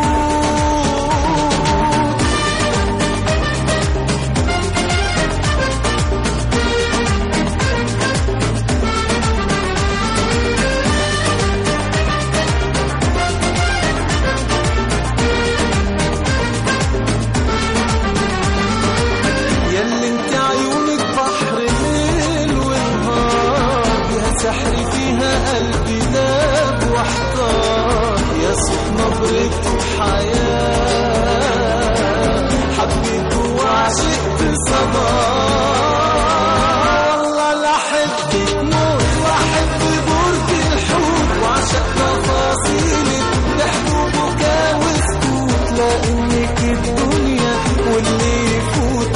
ياللي انت عيونك بحر ليل ونهار فيها سحر فيها قلبي داب واحتار يا صوت نبرة وحياة حبيت وعشقت صدى والله لا احبك موت واحب برج الحوت وعشق تفاصيلك ضحك وبكاء وسكوت لانك الدنيا واللي يفوت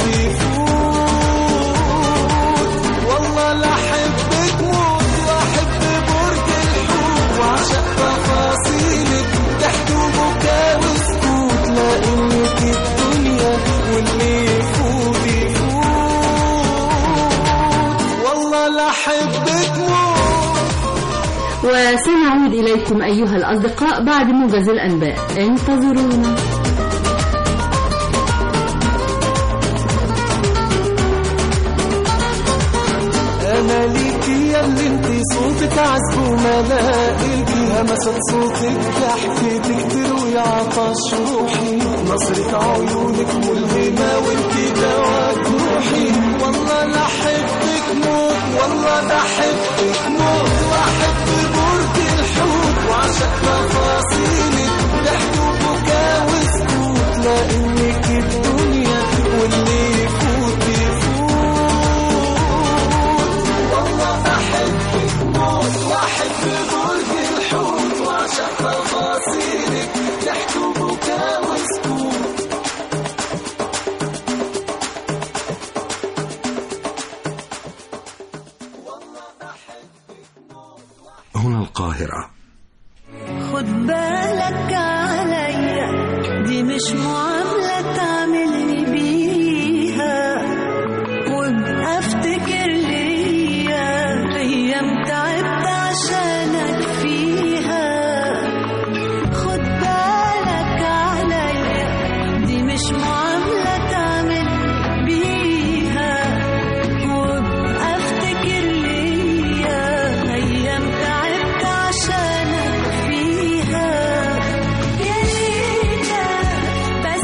يفوت والله لا احبك موت واحب برج الحوت وعشق تفاصيلك ضحك وبكاء وسكوت لانك الدنيا واللي يفوت يفوت والله لا احبك موت وسنعود إليكم أيها الأصدقاء بعد موجز الأنباء انتظرونا انا ليكي يا اللي انت صوتك عذب وملائكي همسة صوتك ضحكتك تروي عطش روحي نظرة عيونك ملهمة وانت دواء روحي والله لا احبك موت والله لا احبك موت واحب برج الحوت وعشق تفاصيلك ضحك وبكاء وسكوت لانك الدنيا واللي يفوت يفوت والله بحبك موت واحب برج الحوت وعشق تفاصيلك ضحك وبكاء وسكوت هنا القاهرة خد بالك عليا دي مش معاملة تعملني بيها وابقى افتكر ليا ايام تعبت عشانك فيها خد بالك عليا دي مش معاملة تعمل بيها وابقى افتكر ليا ايام تعبت عشانك فيها يا ليلى بس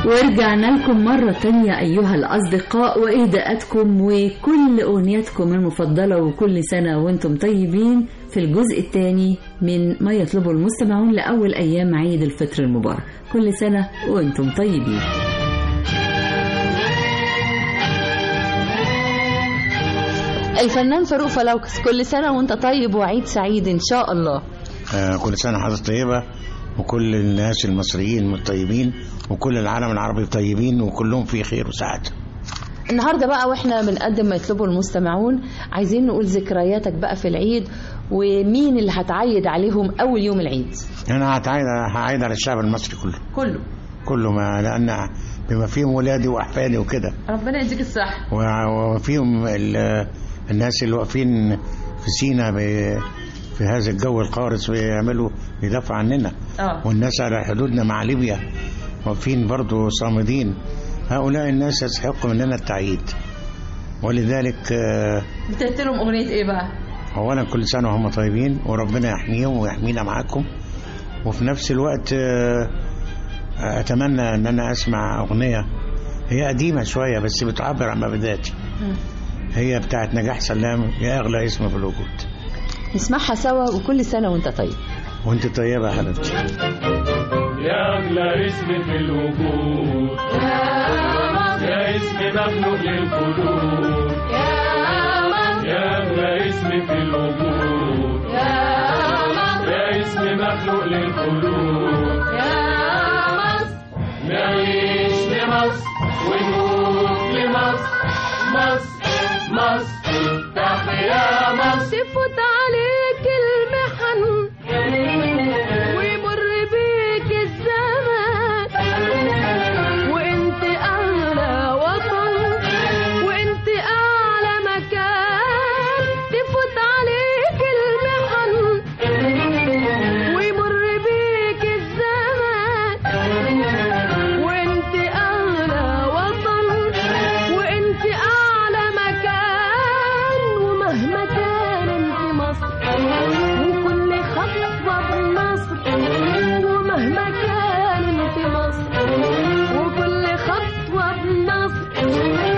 ورجعنا لكم مرة تانية أيها الأصدقاء وإهداءاتكم وكل أغنياتكم المفضلة وكل سنة وأنتم طيبين في الجزء الثاني من ما يطلبه المستمعون لأول أيام عيد الفطر المبارك كل سنة وأنتم طيبين الفنان فاروق فلوكس كل سنة وانت طيب وعيد سعيد ان شاء الله آه، كل سنة حضرتك طيبة وكل الناس المصريين طيبين وكل العالم العربي طيبين وكلهم في خير وسعادة النهارده بقى واحنا بنقدم ما يطلبه المستمعون عايزين نقول ذكرياتك بقى في العيد ومين اللي هتعيد عليهم اول يوم العيد أنا هتعايد هعيد على الشعب المصري كله كله كله ما لأن بما فيهم ولادي وأحفادي وكده ربنا يديك الصحة و- وفيهم ال- الناس اللي واقفين في سينا ب- في هذا الجو القارس بيعملوا بيدافعوا عننا اه والناس على حدودنا مع ليبيا واقفين برضو صامدين هؤلاء الناس يستحقوا مننا التعييد ولذلك آه، بتهت لهم اغنية ايه بقى؟ اولا كل سنه وهم طيبين وربنا يحميهم ويحمينا معاكم وفي نفس الوقت آه، اتمنى ان انا اسمع اغنيه هي قديمه شويه بس بتعبر عن مبادئي هي بتاعت نجاح سلام يا اغلى اسم في الوجود نسمعها سوا وكل سنة وانت طيب وانت طيبه يا حبيبتي يا أغلى اسم في الوجود يا اسم مخلوق للقلوب يا أغلى اسم في الوجود يا اسم مخلوق للقلوب نعيش لمصر ونموت لمصر مصر مصر تحيا مصر تفوت عليك المحن ويمر بيك الزمان وانت اعلى وطن وانت اعلى مكان تفوت عليك المحن ويمر بيك الزمان وانت اعلى وطن وانت اعلى مكان ومهما كان انت مصر وكل خطوة بمصر ومهما كان انت مصر وكل خطوة بمصر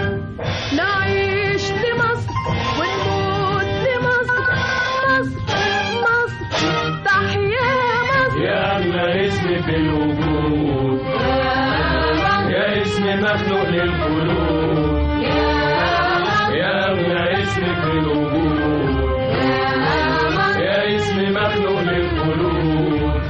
نعيش لمصر ونموت لمصر مصر مصر تحيا مصر يا أغلى اسم في الوجود يا اسم مخلوق للقلوب يا أغلى اسم في الوجود يا اسم مخلوق للقلوب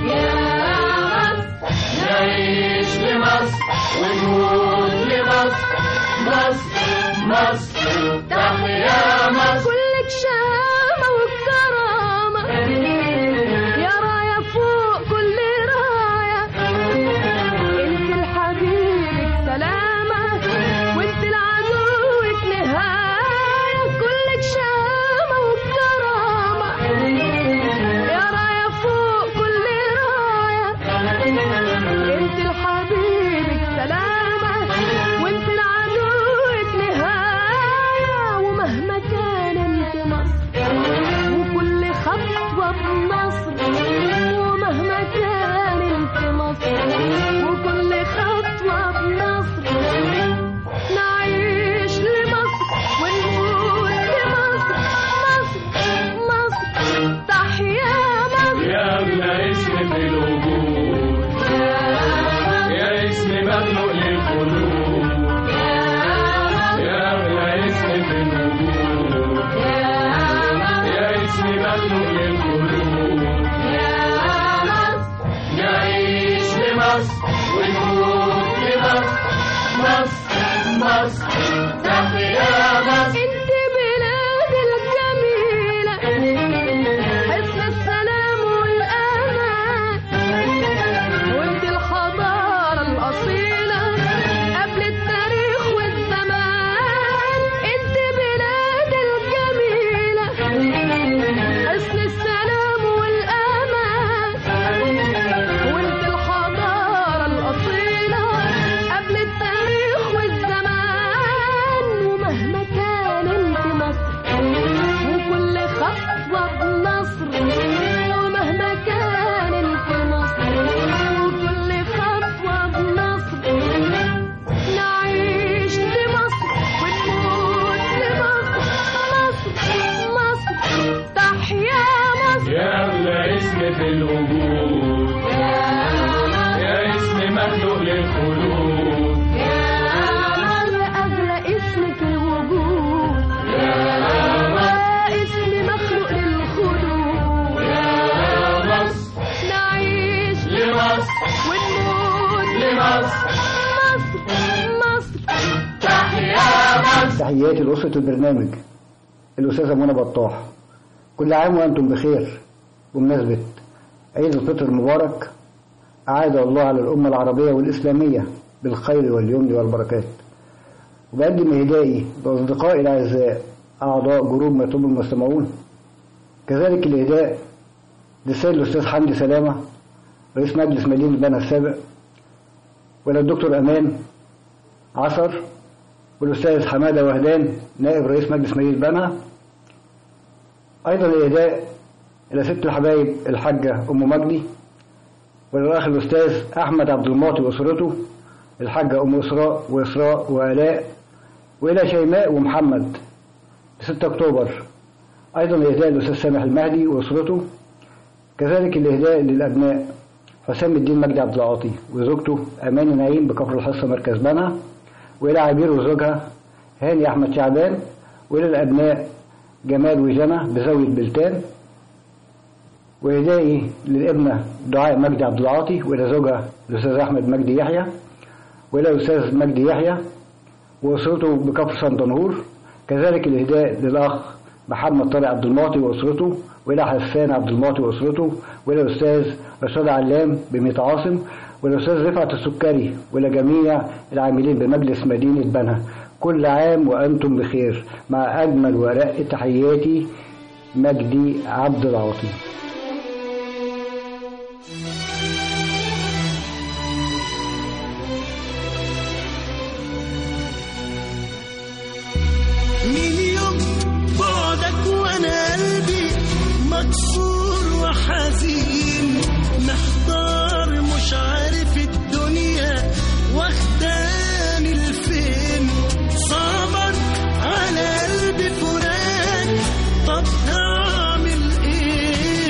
نعيش لمصر ونموت لمصر مصر مصر تحيا مصر كلك شامة وكرامة يا راية فوق كل راية انت لحبيبك سلامة وانت لعدوك نهاية كلك شامة وكرامة يا راية فوق كل راية انت لحبيبك سلامة وانت لعدوك نهاية ومهما كان انت مصر وكل خطوة بمصر ومهما كان انت مصر وكل خطوة بمصر نعيش لمصر ونموت لمصر مصر مصر تحيا مصر يا أغلى اسم في الوجود يا اسم مخلوق للقلوب يا أغلى اسم في الوجود يا اسم مخلوق للقلوب نعيش لمصر ونموت لمصر مصر مصر تحيا مصر انت بلاد الجميلة حسن السلام والأمان وانت الحضارة الأصيلة قبل التاريخ والزمان انت بلاد الجميلة حسن السلام والأمان وانت الحضارة الأصيلة قبل التاريخ والزمان ومهما تحياتي لأسرة البرنامج الأستاذة منى بطاح كل عام وأنتم بخير بمناسبة عيد الفطر المبارك أعاد الله على الأمة العربية والإسلامية بالخير واليمن والبركات وبقدم إهدائي لأصدقائي الأعزاء أعضاء جروب ما يطلب المستمعون كذلك الإهداء للسيد الأستاذ حمدي سلامة رئيس مجلس مدينة بنها السابق وإلى الدكتور أمان عصر والأستاذ حمادة وهدان نائب رئيس مجلس مدينة بنها أيضا الإهداء إلى ست الحبايب الحاجة أم مجدي والأخ الأستاذ أحمد عبد المعطي وأسرته الحاجة أم إسراء وإسراء وآلاء وإلى شيماء ومحمد 6 أكتوبر أيضا الإهداء للأستاذ سامح المهدي وأسرته كذلك الإهداء للأبناء حسام الدين مجدي عبد العاطي وزوجته أماني نعيم بكفر الحصة مركز بنها وإلى عبير وزوجها هاني أحمد شعبان وإلى الأبناء جمال وجنى بزاوية بلتان وإهدائي للابنة دعاء مجدي عبد العاطي وإلى زوجها الأستاذ أحمد مجدي يحيى وإلى الأستاذ مجدي يحيى وأسرته بكفر صندنهور كذلك الإهداء للأخ محمد طارق عبد المعطي وأسرته وإلى حسان عبد المعطي وأسرته وإلى الأستاذ رشاد علام بميت عاصم والأستاذ رفعت السكري وإلى جميع العاملين بمجلس مدينة بنها كل عام وأنتم بخير مع أجمل ورق تحياتي مجدي عبد العاطي من يوم بعدك وانا قلبي مكسور وحزين محتار مش عارف الدنيا واخداني لفين صعبا على قلبي فراق طب هعمل ايه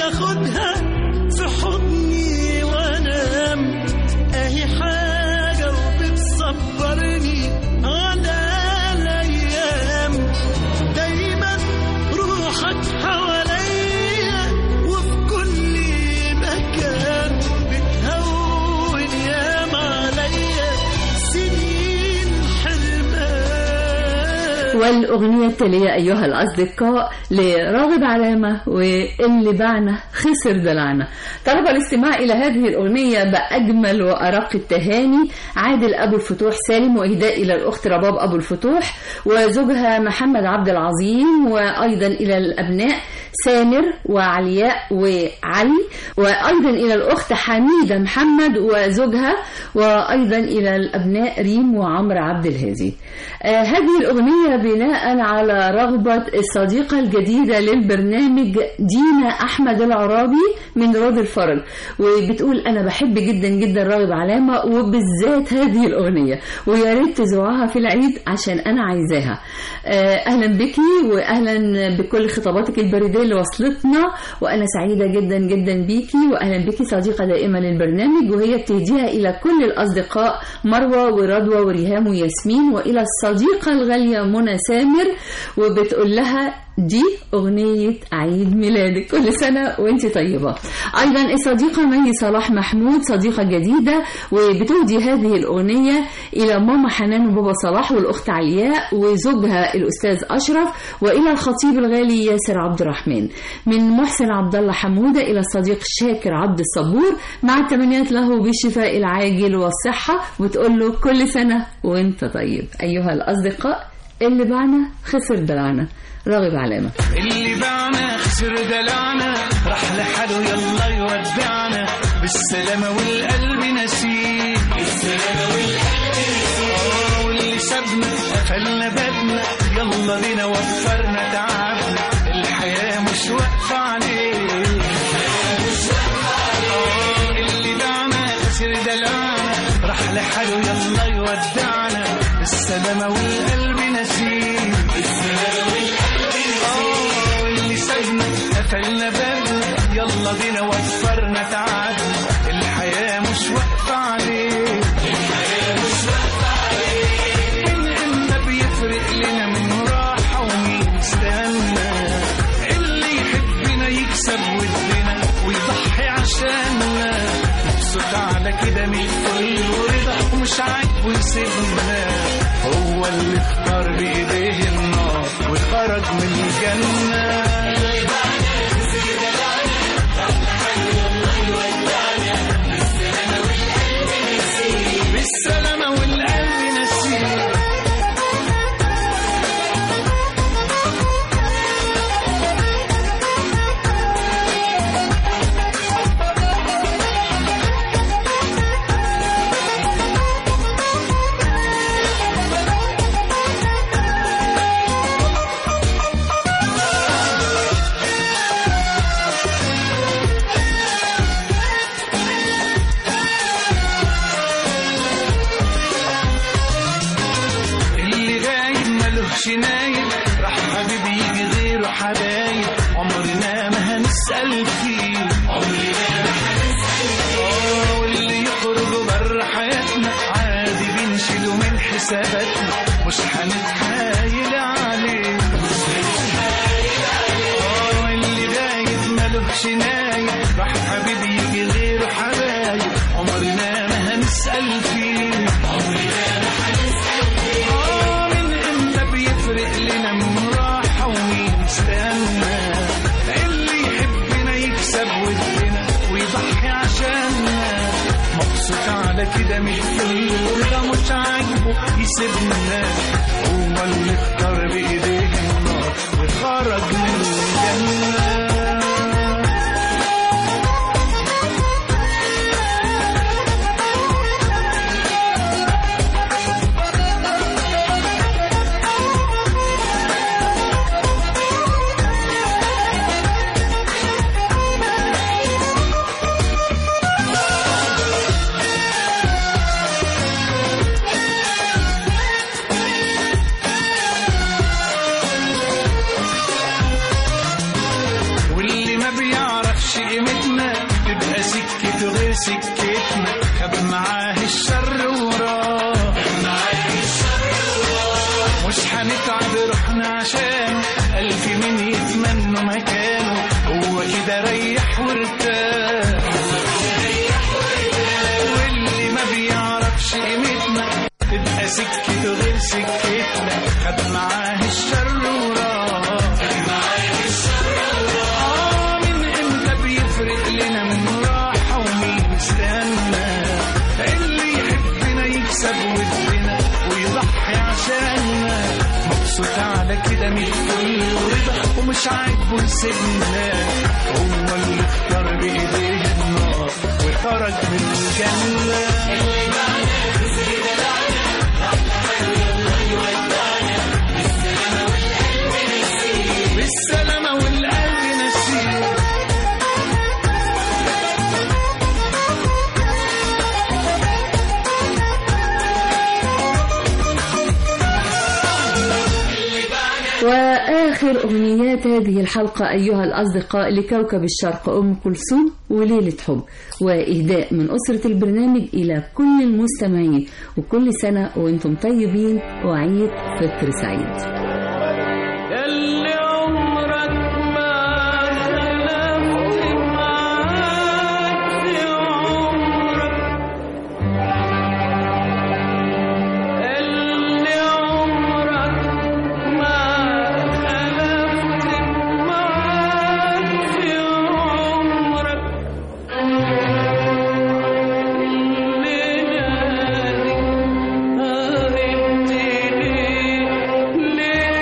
اخدها في حضني وانام اهي حاجة وبتصبرني على الايام دايما روحك حواليا وفي كل مكان بتهون ياما عليا سنين حرمان والأغنية التالية أيها الأصدقاء لراغب علامة واللي باعنا خسر دلعنا طلب الاستماع إلى هذه الأغنية بأجمل وأرق التهاني عادل أبو الفتوح سالم وإهداء إلى الأخت رباب أبو الفتوح وزوجها محمد عبد العظيم وأيضا إلى الأبناء سامر وعلياء وعلي وأيضا إلى الأخت حميدة محمد وزوجها وأيضا إلى الأبناء ريم وعمرو عبد الهادي آه هذه الأغنية بناء على رغبة الصديقة الجديدة للبرنامج دينا أحمد العرابي من رود الفرج وبتقول أنا بحب جدا جدا راغب علامة وبالذات هذه الأغنية ويا ريت تذوعها في العيد عشان أنا عايزاها آه أهلا بكي وأهلا بكل خطاباتك البريدية اللي وصلتنا وأنا سعيدة جدا جدا بيكي وأهلا بكي صديقة دائمة للبرنامج وهي بتهديها إلى كل الأصدقاء مروة ورضوى وريهام وياسمين وإلى الصديقة الغالية منى سامر وبتقول لها دي أغنية عيد ميلادك كل سنة وانت طيبة أيضا الصديقة مي صلاح محمود صديقة جديدة وبتهدي هذه الأغنية إلى ماما حنان وبابا صلاح والأخت علياء وزوجها الأستاذ أشرف وإلى الخطيب الغالي ياسر عبد الرحمن من محسن عبد الله حمودة إلى الصديق شاكر عبد الصبور مع التمنيات له بالشفاء العاجل والصحة وتقول له كل سنة وانت طيب أيها الأصدقاء اللي باعنا خسر دلعنا راغب علامة اللي باعنا خسر دلعنا راح لحاله يلا يودعنا بالسلامة والقلب نسيه بالسلامة والقلب نسيه واللي سابنا قفلنا بابنا يلا بينا وفرنا تعبنا الحياة مش واقفة عليه آه، اللي باعنا خسر دلعنا راح لحاله يلا يودعنا بالسلامة والقلب نسيه بالسلامة آه، واللي سابنا قفلنا بابنا يلا بينا وفرنا تعبنا الحياة مش واقفة عليه الحياة مش واقفة عليه من امتى بيفرق لنا من راحة ومين استنى اللي يحبنا يكسب ودنا ويضحي عشاننا مبسوط على كده من كل ورضا ومش عاجبه يسيبنا هو اللي اختار بايديه النار وخرج من الجنة بالسلامة والقلب نسيه اللي غايب ملوش نايب راح حبيبي يجي غيره حبايب عمرنا ما هنسأل فيه عمرنا ما هنسأل فيه واللي يخرج بره حياتنا عادي بنشيله من حساباتنا مش هنتحايل عليه آه، اللي غايب ملوش نايب راح حبيبي يجي غيره حبايب عمرنا ما هنسأل فيه عمرنا ما هنسأل فيه آه، من امتى بيفرق لنا من راحة ومين استنى اللي يحبنا يكسب ودنا ويضحي عشاننا مبسوط على كده من كل ده مش عاجبه يسيبنا هو اللي اختار بايديه النار وخرج من الجنه بيعرفش قيمتنا تبقى سكته غير سكتنا خد معاه الشر وراه مش هنتعب روحنا عشان ألف من يتمنوا مكانه هو كده ريح وارتاح واللي ما بيعرفش قيمتنا تبقى سكته غير سكتنا خد معاه الشر وراه آه من امتى بيفرق لنا من راحة ومين استنى اللي يحبنا يكسب ودنا ويضحي عشاننا مبسوط على كده من كل رضا ومش عاجبه يسيبنا هو اللي اختار بايديه النار وخرج من الجنة بالسلامة والقلب نسير وآخر أغنيات هذه الحلقة أيها الأصدقاء لكوكب الشرق أم كلثوم وليلة حب وإهداء من أسرة البرنامج إلى كل المستمعين وكل سنة وأنتم طيبين وعيد فطر سعيد اللي عمرك ما خلفت معاك في عمرك اللي عمرك ما خلفت معاك في عمرك الليلة دي هربت ليه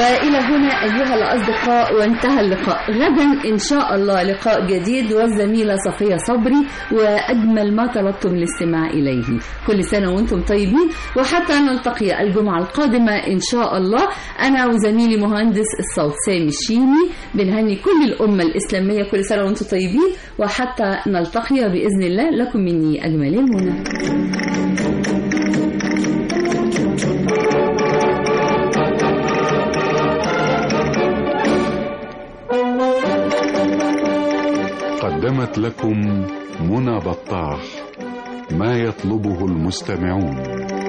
وإلى هنا أيها الأصدقاء وانتهى اللقاء غدا إن شاء الله لقاء جديد والزميلة صفية صبري وأجمل ما طلبتم الاستماع إليه كل سنة وأنتم طيبين وحتى نلتقي الجمعة القادمة إن شاء الله أنا وزميلي مهندس الصوت سامي الشيمي بنهني كل الأمة الإسلامية كل سنة وأنتم طيبين وحتى نلتقي بإذن الله لكم مني أجمل المنى قدمت لكم منى بطاح ما يطلبه المستمعون